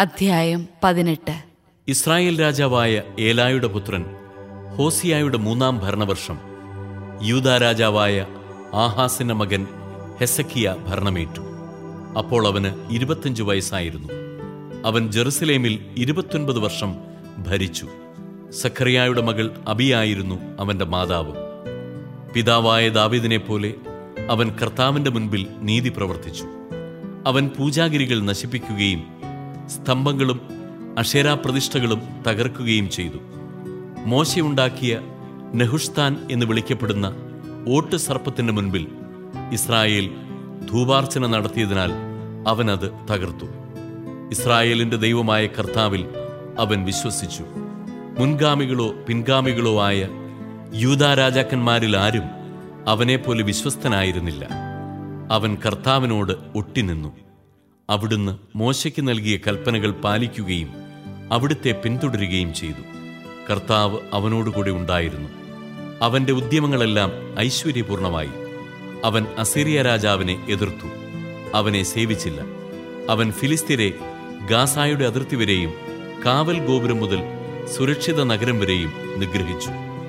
അധ്യായം പതിനെട്ട് ഇസ്രായേൽ രാജാവായ ഏലായുടെ പുത്രൻ ഹോസിയായുടെ മൂന്നാം ഭരണവർഷം യൂദാ രാജാവായ ആഹാസിന്റെ മകൻ ഹെസക്കിയ ഭരണമേറ്റു അപ്പോൾ അവന് ഇരുപത്തിയഞ്ച് വയസ്സായിരുന്നു അവൻ ജെറുസലേമിൽ ഇരുപത്തൊൻപത് വർഷം ഭരിച്ചു സഖറിയായുടെ മകൾ അബിയായിരുന്നു അവന്റെ മാതാവ് പിതാവായ ദാവീദിനെ പോലെ അവൻ കർത്താവിന്റെ മുൻപിൽ നീതി പ്രവർത്തിച്ചു അവൻ പൂജാഗിരികൾ നശിപ്പിക്കുകയും സ്തംഭങ്ങളും അക്ഷേരാപ്രതിഷ്ഠകളും തകർക്കുകയും ചെയ്തു മോശയുണ്ടാക്കിയ നെഹുഷ്താൻ എന്ന് വിളിക്കപ്പെടുന്ന ഓട്ട് സർപ്പത്തിന്റെ മുൻപിൽ ഇസ്രായേൽ ധൂപാർച്ചന നടത്തിയതിനാൽ അവൻ അത് തകർത്തു ഇസ്രായേലിന്റെ ദൈവമായ കർത്താവിൽ അവൻ വിശ്വസിച്ചു മുൻഗാമികളോ പിൻഗാമികളോ ആയ യൂദാ രാജാക്കന്മാരിൽ ആരും അവനെപ്പോലെ വിശ്വസ്തനായിരുന്നില്ല അവൻ കർത്താവിനോട് ഒട്ടിനിന്നു അവിടുന്ന് മോശയ്ക്ക് നൽകിയ കൽപ്പനകൾ പാലിക്കുകയും അവിടുത്തെ പിന്തുടരുകയും ചെയ്തു കർത്താവ് അവനോടുകൂടി ഉണ്ടായിരുന്നു അവന്റെ ഉദ്യമങ്ങളെല്ലാം ഐശ്വര്യപൂർണമായി അവൻ അസീറിയ രാജാവിനെ എതിർത്തു അവനെ സേവിച്ചില്ല അവൻ ഫിലിസ്തീരെ ഗാസായുടെ അതിർത്തി വരെയും കാവൽ ഗോപുരം മുതൽ സുരക്ഷിത നഗരം വരെയും നിഗ്രഹിച്ചു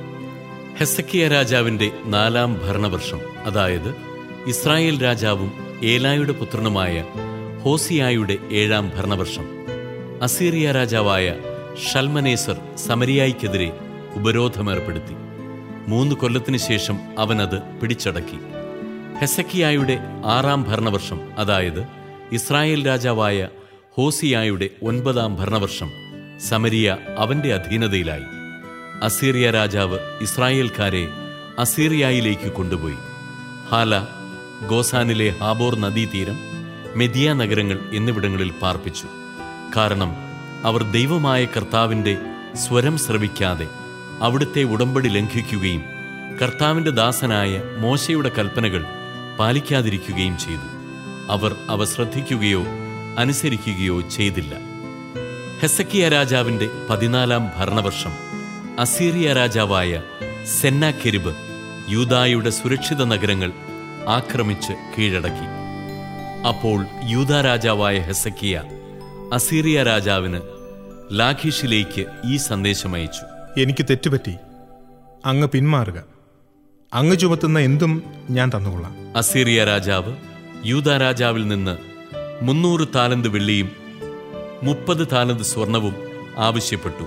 ഹെസക്കിയ രാജാവിന്റെ നാലാം ഭരണവർഷം അതായത് ഇസ്രായേൽ രാജാവും ഏലായുടെ പുത്രനുമായ ഹോസിയായുടെ ഏഴാം ഭരണവർഷം അസീറിയ രാജാവായ ഷൽമനേസർ സമരിയായിക്കെതിരെ ഉപരോധമേർപ്പെടുത്തി മൂന്ന് കൊല്ലത്തിനു ശേഷം അവനത് പിടിച്ചടക്കി ഹെസക്കിയായുടെ ആറാം ഭരണവർഷം അതായത് ഇസ്രായേൽ രാജാവായ ഹോസിയായുടെ ഒൻപതാം ഭരണവർഷം സമരിയ അവന്റെ അധീനതയിലായി അസീറിയ രാജാവ് ഇസ്രായേൽക്കാരെ അസീറിയായിലേക്ക് കൊണ്ടുപോയി ഹാല ഗോസാനിലെ ഹാബോർ നദീതീരം മെദിയ നഗരങ്ങൾ എന്നിവിടങ്ങളിൽ പാർപ്പിച്ചു കാരണം അവർ ദൈവമായ കർത്താവിന്റെ സ്വരം ശ്രവിക്കാതെ അവിടുത്തെ ഉടമ്പടി ലംഘിക്കുകയും കർത്താവിന്റെ ദാസനായ മോശയുടെ കൽപ്പനകൾ പാലിക്കാതിരിക്കുകയും ചെയ്തു അവർ അവ ശ്രദ്ധിക്കുകയോ അനുസരിക്കുകയോ ചെയ്തില്ല ഹെസക്കിയ രാജാവിന്റെ പതിനാലാം ഭരണവർഷം അസീറിയ രാജാവായ സെന്നാക്കെരിബ് യൂദായുടെ സുരക്ഷിത നഗരങ്ങൾ ആക്രമിച്ച് കീഴടക്കി അപ്പോൾ യൂദാ രാജാവായ ഹെസക്കിയ അസീറിയ രാജാവിന് ലാഖീഷിലേക്ക് ഈ സന്ദേശമയച്ചു എനിക്ക് തെറ്റുപറ്റി അങ്ങ് പിന്മാറുക അങ്ങ് ചുമത്തുന്ന എന്തും ഞാൻ തന്നുകൊള്ളാം അസീറിയ രാജാവ് യൂദാ രാജാവിൽ നിന്ന് മുന്നൂറ് താലന്ത് വെള്ളിയും മുപ്പത് താലന്ത് സ്വർണവും ആവശ്യപ്പെട്ടു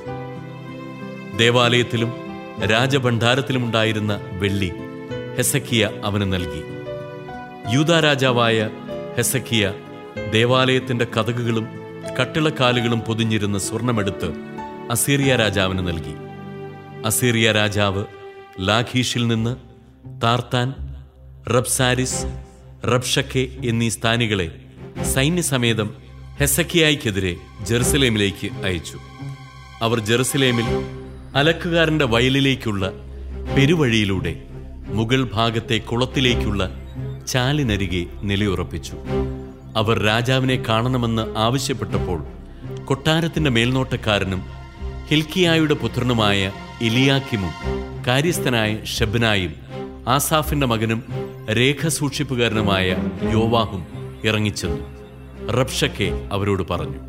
ദേവാലയത്തിലും രാജഭണ്ഡാരത്തിലുമുണ്ടായിരുന്ന വെള്ളി ഹെസക്കിയ അവന് നൽകി യൂദാ രാജാവായ ഹെസക്കിയ ദേവാലയത്തിന്റെ കഥകുകളും കട്ടിളക്കാലുകളും പൊതിഞ്ഞിരുന്ന സ്വർണമെടുത്ത് അസീറിയ രാജാവിന് നൽകി അസീറിയ രാജാവ് ലാഖീഷിൽ നിന്ന് താർത്താൻ റബ്സാരിസ് റബ്ഷക്കെ എന്നീ സ്ഥാനികളെ സൈന്യസമേതം ഹെസക്കിയായ്ക്കെതിരെ ജെറുസലേമിലേക്ക് അയച്ചു അവർ ജെറുസലേമിൽ അലക്കുകാരന്റെ വയലിലേക്കുള്ള പെരുവഴിയിലൂടെ മുകൾ ഭാഗത്തെ കുളത്തിലേക്കുള്ള ചാലിനരികെ നിലയുറപ്പിച്ചു അവർ രാജാവിനെ കാണണമെന്ന് ആവശ്യപ്പെട്ടപ്പോൾ കൊട്ടാരത്തിന്റെ മേൽനോട്ടക്കാരനും ഹിൽക്കിയായുടെ പുത്രനുമായ ഇലിയാക്കിമും കാര്യസ്ഥനായ ഷെബനായും ആസാഫിന്റെ മകനും രേഖ സൂക്ഷിപ്പുകാരനുമായ യോവാഹും ഇറങ്ങിച്ചെന്നു റബ്ഷക്കെ അവരോട് പറഞ്ഞു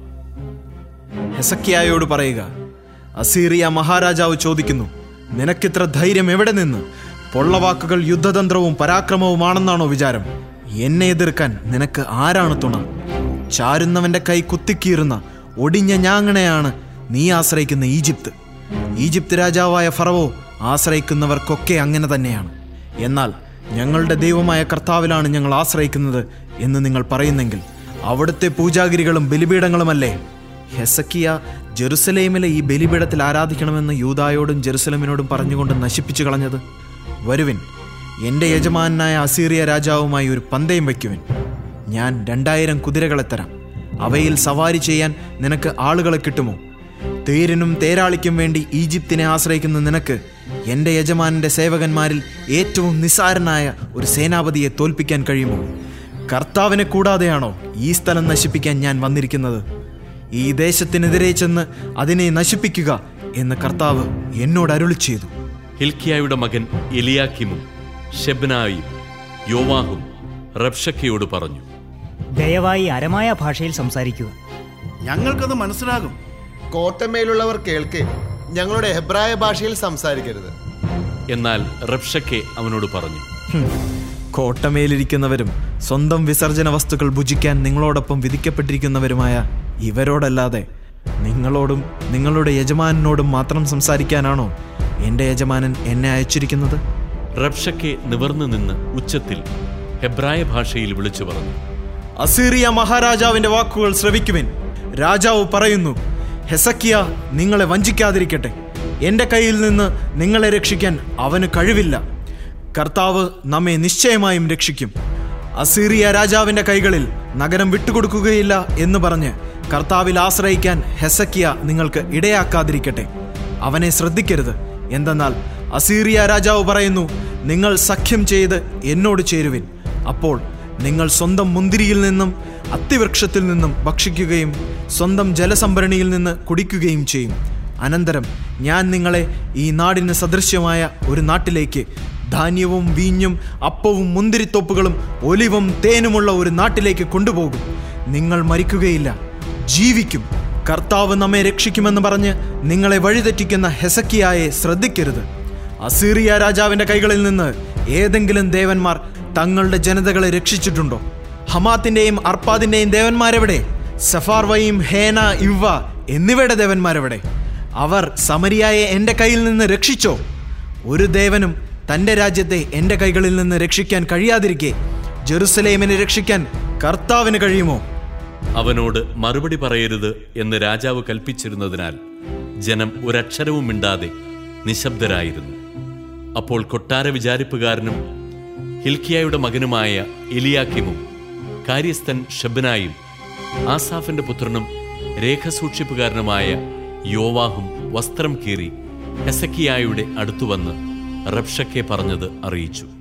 ഹെസക്കിയായോട് പറയുക അസീറിയ മഹാരാജാവ് ചോദിക്കുന്നു നിനക്കിത്ര ധൈര്യം എവിടെ നിന്ന് പൊള്ളവാക്കുകൾ യുദ്ധതന്ത്രവും പരാക്രമവുമാണെന്നാണോ വിചാരം എന്നെ എതിർക്കാൻ നിനക്ക് ആരാണ് തുണ ചാരുന്നവന്റെ കൈ കുത്തിക്കീറുന്ന ഒടിഞ്ഞ ഞാങ്ങണയാണ് നീ ആശ്രയിക്കുന്ന ഈജിപ്ത് ഈജിപ്ത് രാജാവായ ഫറവോ ആശ്രയിക്കുന്നവർക്കൊക്കെ അങ്ങനെ തന്നെയാണ് എന്നാൽ ഞങ്ങളുടെ ദൈവമായ കർത്താവിലാണ് ഞങ്ങൾ ആശ്രയിക്കുന്നത് എന്ന് നിങ്ങൾ പറയുന്നെങ്കിൽ അവിടുത്തെ പൂജാഗിരികളും ബലിപീഠങ്ങളുമല്ലേ ഹെസക്കിയ ജെറുസലേമിലെ ഈ ബലിപീഠത്തിൽ ആരാധിക്കണമെന്ന് യൂതായോടും ജെറുസലേമിനോടും പറഞ്ഞുകൊണ്ട് നശിപ്പിച്ചു കളഞ്ഞത് വരുവിൻ എൻ്റെ യജമാനായ അസീറിയ രാജാവുമായി ഒരു പന്തയം വയ്ക്കുവിൻ ഞാൻ രണ്ടായിരം കുതിരകളെ തരാം അവയിൽ സവാരി ചെയ്യാൻ നിനക്ക് ആളുകളെ കിട്ടുമോ തേരിനും തേരാളിക്കും വേണ്ടി ഈജിപ്തിനെ ആശ്രയിക്കുന്ന നിനക്ക് എൻ്റെ യജമാനന്റെ സേവകന്മാരിൽ ഏറ്റവും നിസ്സാരനായ ഒരു സേനാപതിയെ തോൽപ്പിക്കാൻ കഴിയുമോ കർത്താവിനെ കൂടാതെയാണോ ഈ സ്ഥലം നശിപ്പിക്കാൻ ഞാൻ വന്നിരിക്കുന്നത് ഈ ദേശത്തിനെതിരെ ചെന്ന് അതിനെ നശിപ്പിക്കുക എന്ന് കർത്താവ് എന്നോട് അരുളി ചെയ്തു ഹിൽക്കിയായുടെ മകൻ എലിയാക്കിമും ഷെബ്നായും യോവാഹും റബ്ഷക്കയോട് പറഞ്ഞു ദയവായി അരമായ ഭാഷയിൽ സംസാരിക്കുക ഞങ്ങൾക്കത് മനസ്സിലാകും കോട്ടമേലുള്ളവർ കേൾക്കെ ഞങ്ങളുടെ ഹെബ്രായ ഭാഷയിൽ സംസാരിക്കരുത് എന്നാൽ റബ്ഷക്കെ അവനോട് പറഞ്ഞു ഹും. കോട്ടമേലിരിക്കുന്നവരും സ്വന്തം വിസർജന വസ്തുക്കൾ ഭുജിക്കാൻ നിങ്ങളോടൊപ്പം വിധിക്കപ്പെട്ടിരിക്കുന്നവരുമായ ഇവരോടല്ലാതെ നിങ്ങളോടും നിങ്ങളുടെ യജമാനനോടും മാത്രം സംസാരിക്കാനാണോ എൻ്റെ യജമാനൻ എന്നെ അയച്ചിരിക്കുന്നത് റബ്ഷക്കെ നിവർന്നു നിന്ന് ഉച്ചത്തിൽ ഹെബ്രായ ഭാഷയിൽ വിളിച്ചു പറഞ്ഞു അസീറിയ മഹാരാജാവിന്റെ വാക്കുകൾ ശ്രവിക്കുവിൻ രാജാവ് പറയുന്നു ഹെസക്കിയ നിങ്ങളെ വഞ്ചിക്കാതിരിക്കട്ടെ എന്റെ കയ്യിൽ നിന്ന് നിങ്ങളെ രക്ഷിക്കാൻ അവന് കഴിവില്ല കർത്താവ് നമ്മെ നിശ്ചയമായും രക്ഷിക്കും അസീറിയ രാജാവിന്റെ കൈകളിൽ നഗരം വിട്ടുകൊടുക്കുകയില്ല എന്ന് പറഞ്ഞ് കർത്താവിൽ ആശ്രയിക്കാൻ ഹെസക്കിയ നിങ്ങൾക്ക് ഇടയാക്കാതിരിക്കട്ടെ അവനെ ശ്രദ്ധിക്കരുത് എന്തെന്നാൽ അസീറിയ രാജാവ് പറയുന്നു നിങ്ങൾ സഖ്യം ചെയ്ത് എന്നോട് ചേരുവിൻ അപ്പോൾ നിങ്ങൾ സ്വന്തം മുന്തിരിയിൽ നിന്നും അത്തിവൃക്ഷത്തിൽ നിന്നും ഭക്ഷിക്കുകയും സ്വന്തം ജലസംഭരണിയിൽ നിന്ന് കുടിക്കുകയും ചെയ്യും അനന്തരം ഞാൻ നിങ്ങളെ ഈ നാടിന് സദൃശ്യമായ ഒരു നാട്ടിലേക്ക് ധാന്യവും വീഞ്ഞും അപ്പവും മുന്തിരിത്തോപ്പുകളും ഒലിവും തേനുമുള്ള ഒരു നാട്ടിലേക്ക് കൊണ്ടുപോകും നിങ്ങൾ മരിക്കുകയില്ല ജീവിക്കും കർത്താവ് നമ്മെ രക്ഷിക്കുമെന്ന് പറഞ്ഞ് നിങ്ങളെ വഴിതെറ്റിക്കുന്ന ഹെസക്കിയായെ ശ്രദ്ധിക്കരുത് അസീറിയ രാജാവിന്റെ കൈകളിൽ നിന്ന് ഏതെങ്കിലും ദേവന്മാർ തങ്ങളുടെ ജനതകളെ രക്ഷിച്ചിട്ടുണ്ടോ ഹമാത്തിന്റെയും അർപ്പാദിന്റെയും ദേവന്മാരെവിടെ സഫാർവയും ഹേന ഇവ്വ എന്നിവയുടെ ദേവന്മാരെവിടെ അവർ സമരിയായെ എൻ്റെ കയ്യിൽ നിന്ന് രക്ഷിച്ചോ ഒരു ദേവനും തൻ്റെ രാജ്യത്തെ എൻ്റെ കൈകളിൽ നിന്ന് രക്ഷിക്കാൻ കഴിയാതിരിക്കെ ജെറുസലേമിനെ രക്ഷിക്കാൻ കർത്താവിന് കഴിയുമോ അവനോട് മറുപടി പറയരുത് എന്ന് രാജാവ് കൽപ്പിച്ചിരുന്നതിനാൽ ജനം ഒരക്ഷരവും മിണ്ടാതെ നിശബ്ദരായിരുന്നു അപ്പോൾ കൊട്ടാര വിചാരിപ്പുകാരനും ഹിൽക്കിയായുടെ മകനുമായ എലിയാക്കിമും കാര്യസ്ഥൻ ഷബ്നായും ആസാഫിന്റെ പുത്രനും രേഖസൂക്ഷിപ്പുകാരനുമായ യോവാഹും വസ്ത്രം കീറി ഹെസക്കിയായുടെ അടുത്തുവന്ന് റബ്ഷക്കെ പറഞ്ഞത് അറിയിച്ചു